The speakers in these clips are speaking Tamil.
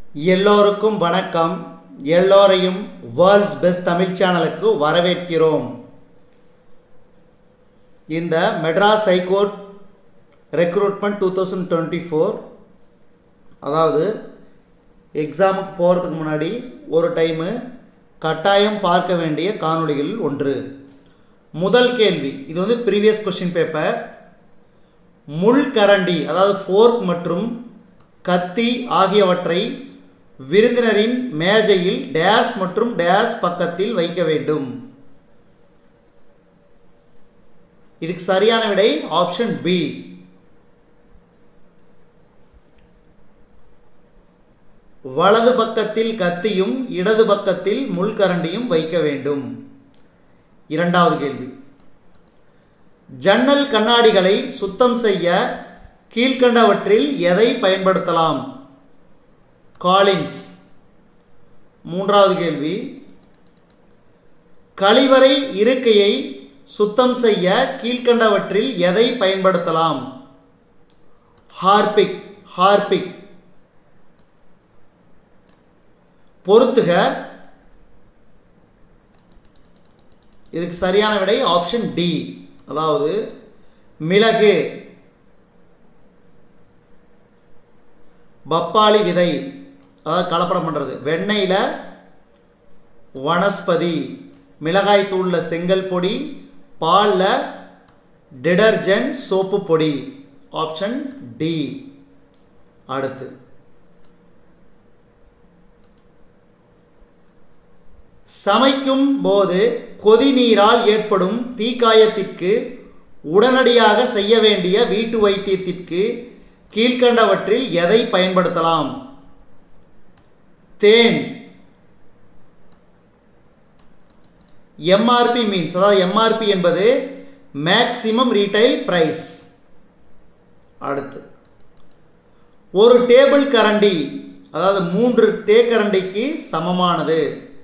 எல்லோருக்கும் வணக்கம் எல்லோரையும் வேர்ல்ட்ஸ் பெஸ்ட் தமிழ் சேனலுக்கு வரவேற்கிறோம் இந்த Madras high court recruitment two thousand twenty four அதாவது எக்ஸாமுக்கு போகிறதுக்கு முன்னாடி ஒரு டைமு கட்டாயம் பார்க்க வேண்டிய காணொளிகள் ஒன்று முதல் கேள்வி இது வந்து ப்ரீவியஸ் கொஷின் பேப்பர் முள் கரண்டி அதாவது ஃபோர்க் மற்றும் கத்தி ஆகியவற்றை விருந்தினரின் மேஜையில் டேஸ் மற்றும் டேஸ் பக்கத்தில் வைக்க வேண்டும் இதுக்கு சரியான விடை ஆப்ஷன் பி வலது பக்கத்தில் கத்தியும் இடது பக்கத்தில் முள்கரண்டியும் வைக்க வேண்டும் இரண்டாவது கேள்வி ஜன்னல் கண்ணாடிகளை சுத்தம் செய்ய கீழ்கண்டவற்றில் எதை பயன்படுத்தலாம் காலின்ஸ் மூன்றாவது கேள்வி கழிவறை இருக்கையை சுத்தம் செய்ய கீழ்கண்டவற்றில் எதை பயன்படுத்தலாம் ஹார்பிக் ஹார்பிக் பொறுத்துக இதுக்கு சரியான விடை ஆப்ஷன் டி அதாவது மிளகு பப்பாளி விதை அதாவது கலப்படம் பண்ணுறது வெண்ணெயில் வனஸ்பதி மிளகாய் தூளில் செங்கல் பொடி பாலில் டிடர்ஜென்ட் சோப்பு பொடி ஆப்ஷன் டி அடுத்து சமைக்கும் போது கொதிநீரால் ஏற்படும் தீக்காயத்திற்கு உடனடியாக செய்ய வேண்டிய வீட்டு வைத்தியத்திற்கு கீழ்கண்டவற்றில் எதை பயன்படுத்தலாம் தேன் எம்ஆர்பி மீன்ஸ் அதாவது எம்ஆர்பி என்பது மேக்சிமம் ரீட்டைல் பிரைஸ் அடுத்து ஒரு டேபிள் கரண்டி அதாவது மூன்று தேக்கரண்டிக்கு சமமானது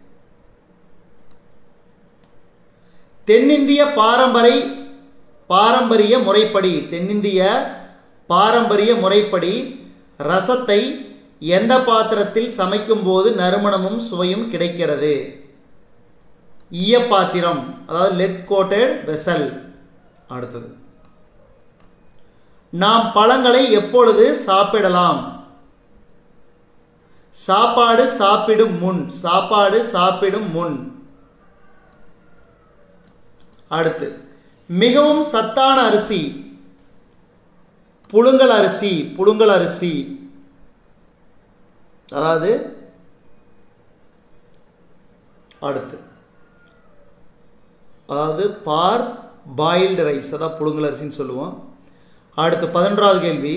தென்னிந்திய பாரம்பரிய பாரம்பரிய முறைப்படி தென்னிந்திய பாரம்பரிய முறைப்படி ரசத்தை எந்த பாத்திரத்தில் சமைக்கும்போது நறுமணமும் சுவையும் கிடைக்கிறது ஈயப்பாத்திரம் அதாவது லெட் கோட்டட் வெசல் அடுத்தது நாம் பழங்களை எப்பொழுது சாப்பிடலாம் சாப்பாடு சாப்பிடும் முன் சாப்பாடு சாப்பிடும் முன் அடுத்து மிகவும் சத்தான அரிசி புழுங்கல் அரிசி புழுங்கல் அரிசி அதாவது அடுத்து அதாவது பார் பாயில்டு ரைஸ் அதாவது புழுங்கல் அரிசின்னு சொல்லுவோம் அடுத்து பதினொன்றாவது கேள்வி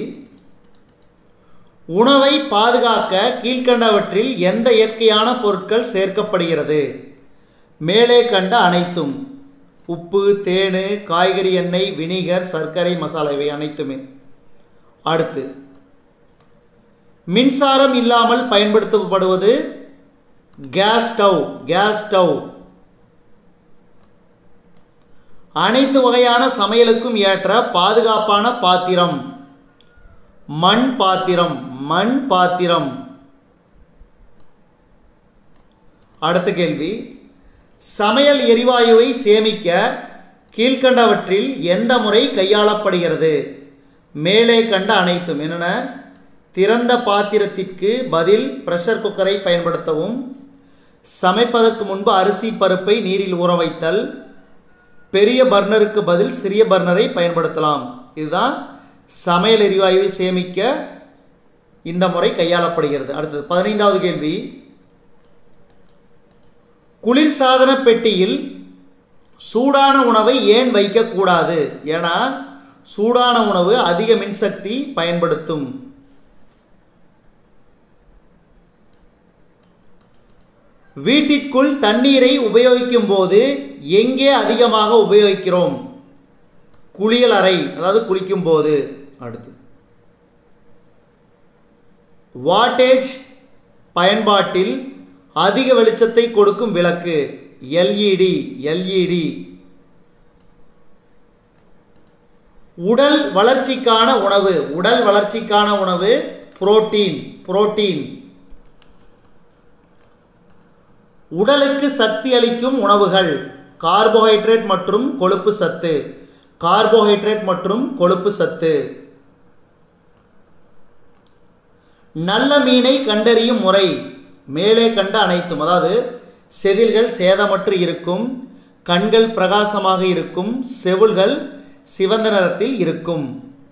உணவை பாதுகாக்க கீழ்கண்டவற்றில் எந்த இயற்கையான பொருட்கள் சேர்க்கப்படுகிறது மேலே கண்ட அனைத்தும் உப்பு தேன் காய்கறி எண்ணெய் வினிகர் சர்க்கரை மசாலா இவை அனைத்துமே அடுத்து மின்சாரம் இல்லாமல் பயன்படுத்தப்படுவது கேஸ் ஸ்டவ் கேஸ் ஸ்டவ் அனைத்து வகையான சமையலுக்கும் ஏற்ற பாதுகாப்பான பாத்திரம் மண் பாத்திரம் மண் பாத்திரம் அடுத்த கேள்வி சமையல் எரிவாயுவை சேமிக்க கீழ்கண்டவற்றில் எந்த முறை கையாளப்படுகிறது மேலே கண்ட அனைத்தும் என்னென்ன திறந்த பாத்திரத்திற்கு பதில் ப்ரெஷர் குக்கரை பயன்படுத்தவும் சமைப்பதற்கு முன்பு அரிசி பருப்பை நீரில் ஊற வைத்தல் பெரிய பர்னருக்கு பதில் சிறிய பர்னரை பயன்படுத்தலாம் இதுதான் சமையல் எரிவாயுவை சேமிக்க இந்த முறை கையாளப்படுகிறது அடுத்தது பதினைந்தாவது கேள்வி குளிர்சாதன பெட்டியில் சூடான உணவை ஏன் வைக்கக்கூடாது ஏன்னா சூடான உணவு அதிக மின்சக்தி பயன்படுத்தும் வீட்டிற்குள் தண்ணீரை உபயோகிக்கும் போது எங்கே அதிகமாக உபயோகிக்கிறோம் குளியல் அறை அதாவது குளிக்கும் போது அடுத்து வாட்டேஜ் பயன்பாட்டில் அதிக வெளிச்சத்தை கொடுக்கும் விளக்கு எல்இடி எல்இடி உடல் வளர்ச்சிக்கான உணவு உடல் வளர்ச்சிக்கான உணவு புரோட்டீன் புரோட்டீன் உடலுக்கு சக்தி அளிக்கும் உணவுகள் கார்போஹைட்ரேட் மற்றும் கொழுப்பு சத்து கார்போஹைட்ரேட் மற்றும் கொழுப்பு சத்து நல்ல மீனை கண்டறியும் முறை மேலே கண்ட அனைத்தும் அதாவது செதில்கள் சேதமற்று இருக்கும் கண்கள் பிரகாசமாக இருக்கும் செவுள்கள் சிவந்த நிறத்தில் இருக்கும்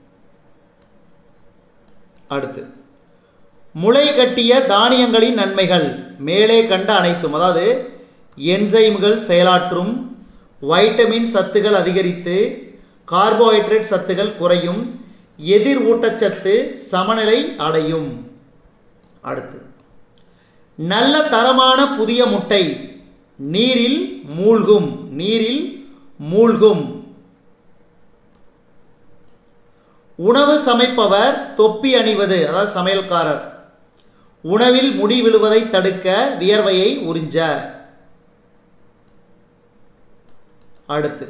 அடுத்து முளை கட்டிய தானியங்களின் நன்மைகள் மேலே கண்ட அனைத்தும் அதாவது என்சைம்கள் செயலாற்றும் வைட்டமின் சத்துகள் அதிகரித்து கார்போஹைட்ரேட் சத்துகள் குறையும் எதிர் ஊட்டச்சத்து சமநிலை அடையும் அடுத்து நல்ல தரமான புதிய முட்டை நீரில் மூழ்கும் நீரில் மூழ்கும் உணவு சமைப்பவர் தொப்பி அணிவது அதாவது சமையல்காரர் உணவில் முடி விழுவதை தடுக்க வியர்வையை உறிஞ்ச அடுத்து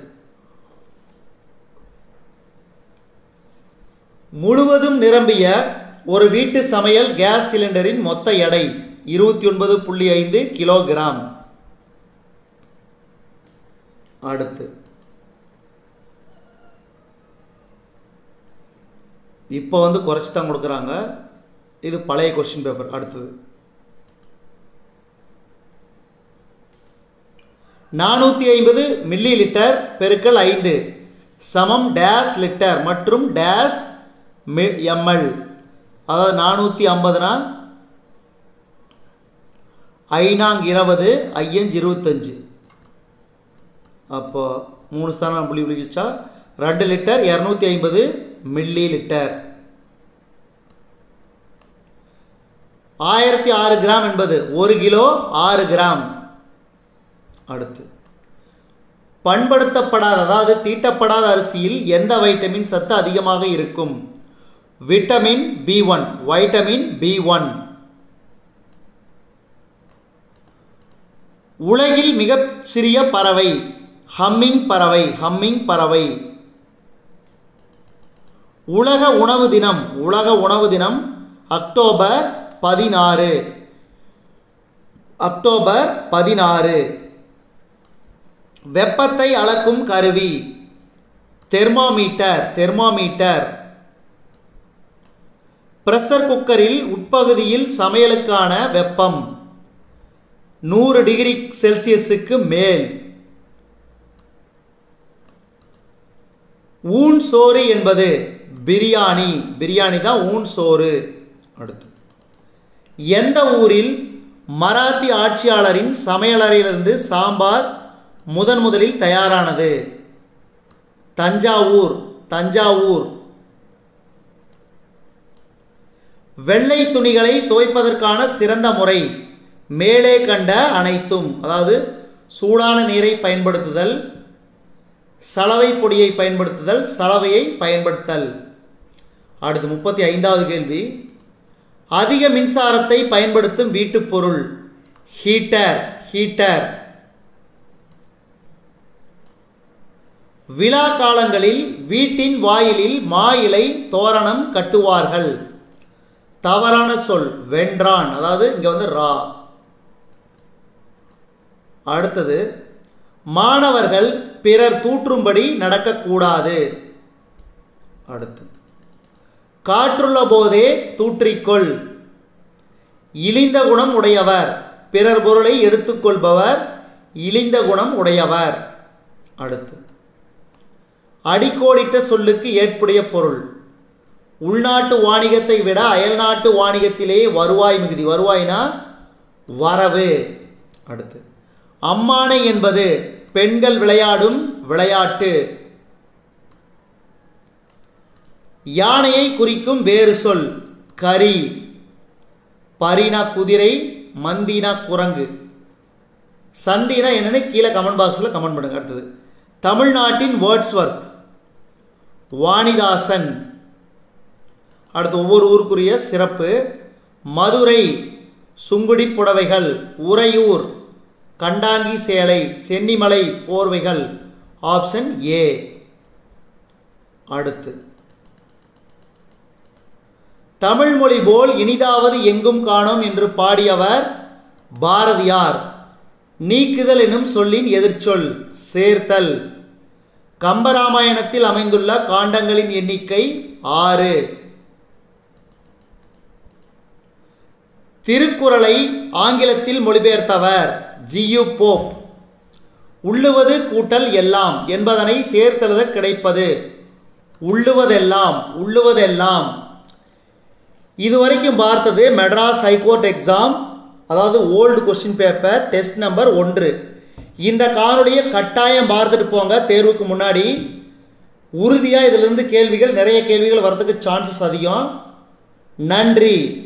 முழுவதும் நிரம்பிய ஒரு வீட்டு சமையல் கேஸ் சிலிண்டரின் மொத்த எடை இருபத்தி ஒன்பது புள்ளி ஐந்து கிலோகிராம் அடுத்து இப்போ வந்து குறைச்சி தான் கொடுக்குறாங்க இது பழைய கொஸ்டின் பேப்பர் அடுத்தது நானூற்றி ஐம்பது மில்லி லிட்டர் பெருக்கல் ஐந்து சமம் டேஸ் லிட்டர் மற்றும் டேஸ் மி எம்எல் அதாவது நானூற்றி ஐம்பதுனா ஐநாங் இருபது ஐயஞ்சு இருபத்தஞ்சு அப்போ மூணு ஸ்தானம் புள்ளி புள்ளி வச்சா ரெண்டு லிட்டர் இரநூத்தி ஐம்பது மில்லி லிட்டர் ஆயிரத்தி ஆறு கிராம் என்பது ஒரு கிலோ ஆறு கிராம் அடுத்து பண்படுத்தப்படாத அதாவது தீட்டப்படாத அரிசியில் எந்த வைட்டமின் சத்து அதிகமாக இருக்கும் vitamin B one vitamin B one உலகில் மிக சிறிய பறவை ஹம்மிங் பறவை ஹம்மிங் பறவை உலக உணவு தினம் உலக உணவு தினம் அக்டோபர் பதினாறு அக்டோபர் பதினாறு வெப்பத்தை அளக்கும் கருவி தெர்மோமீட்டர் தெர்மோமீட்டர் பிரஷர் குக்கரில் உட்பகுதியில் சமையலுக்கான வெப்பம் நூறு டிகிரி செல்சியஸுக்கு மேல் ஊன் சோறு என்பது பிரியாணி பிரியாணி தான் ஊன் சோறு அடுத்து எந்த ஊரில் மராத்தி ஆட்சியாளரின் சமையலறையிலிருந்து சாம்பார் முதன் முதலில் தயாரானது தஞ்சாவூர் தஞ்சாவூர் வெள்ளை துணிகளை துவைப்பதற்கான சிறந்த முறை மேலே கண்ட அனைத்தும் அதாவது சூடான நீரை பயன்படுத்துதல் சலவை பொடியை பயன்படுத்துதல் சலவையை பயன்படுத்தல் அடுத்து முப்பத்தி ஐந்தாவது கேள்வி அதிக மின்சாரத்தை பயன்படுத்தும் வீட்டுப் பொருள் ஹீட்டர் ஹீட்டர் விழா காலங்களில் வீட்டின் வாயிலில் மா இலை தோரணம் கட்டுவார்கள் தவறான சொல் வென்றான் அதாவது இங்கே வந்து ரா அடுத்தது மாணவர்கள் பிறர் தூற்றும்படி நடக்கக்கூடாது அடுத்து காற்றுள்ள போதே தூற்றிக்கொள் இழிந்த குணம் உடையவர் பிறர் பொருளை எடுத்துக்கொள்பவர் இழிந்த குணம் உடையவர் அடுத்து அடிக்கோடிட்ட சொல்லுக்கு ஏற்புடைய பொருள் உள்நாட்டு வாணிகத்தை விட அயல்நாட்டு வாணிகத்திலே வருவாய் மிகுதி வருவாய்னா வரவு அடுத்து அம்மானை என்பது பெண்கள் விளையாடும் விளையாட்டு யானையை குறிக்கும் வேறு சொல் கரி பரினா குதிரை மந்தினா குரங்கு சந்தினா என்னன்னு கீழே கமெண்ட் பாக்ஸில் கமெண்ட் பண்ணுங்க அடுத்தது தமிழ்நாட்டின் வேர்ட்ஸ்வர்த் வாணிதாசன் அடுத்து ஒவ்வொரு ஊருக்குரிய சிறப்பு மதுரை சுங்குடி புடவைகள் உறையூர் கண்டாங்கி சேலை சென்னிமலை போர்வைகள் ஆப்ஷன் ஏ அடுத்து தமிழ் மொழி போல் இனிதாவது எங்கும் காணோம் என்று பாடியவர் பாரதியார் நீக்குதல் எனும் சொல்லின் எதிர்ச்சொல் சேர்த்தல் கம்பராமாயணத்தில் அமைந்துள்ள காண்டங்களின் எண்ணிக்கை ஆறு திருக்குறளை ஆங்கிலத்தில் மொழிபெயர்த்தவர் ஜியு போப் உள்ளுவது கூட்டல் எல்லாம் என்பதனை சேர்த்தெழுத கிடைப்பது உள்ளுவதெல்லாம் உள்ளுவதெல்லாம் இதுவரைக்கும் பார்த்தது மெட்ராஸ் ஹைகோர்ட் எக்ஸாம் அதாவது old question paper test number ஒன்று இந்த காணொலியை கட்டாயம் பார்த்துட்டு போங்க தேர்வுக்கு முன்னாடி உறுதியாக இதிலிருந்து கேள்விகள் நிறைய கேள்விகள் வரதுக்கு சான்சஸ் அதிகம் நன்றி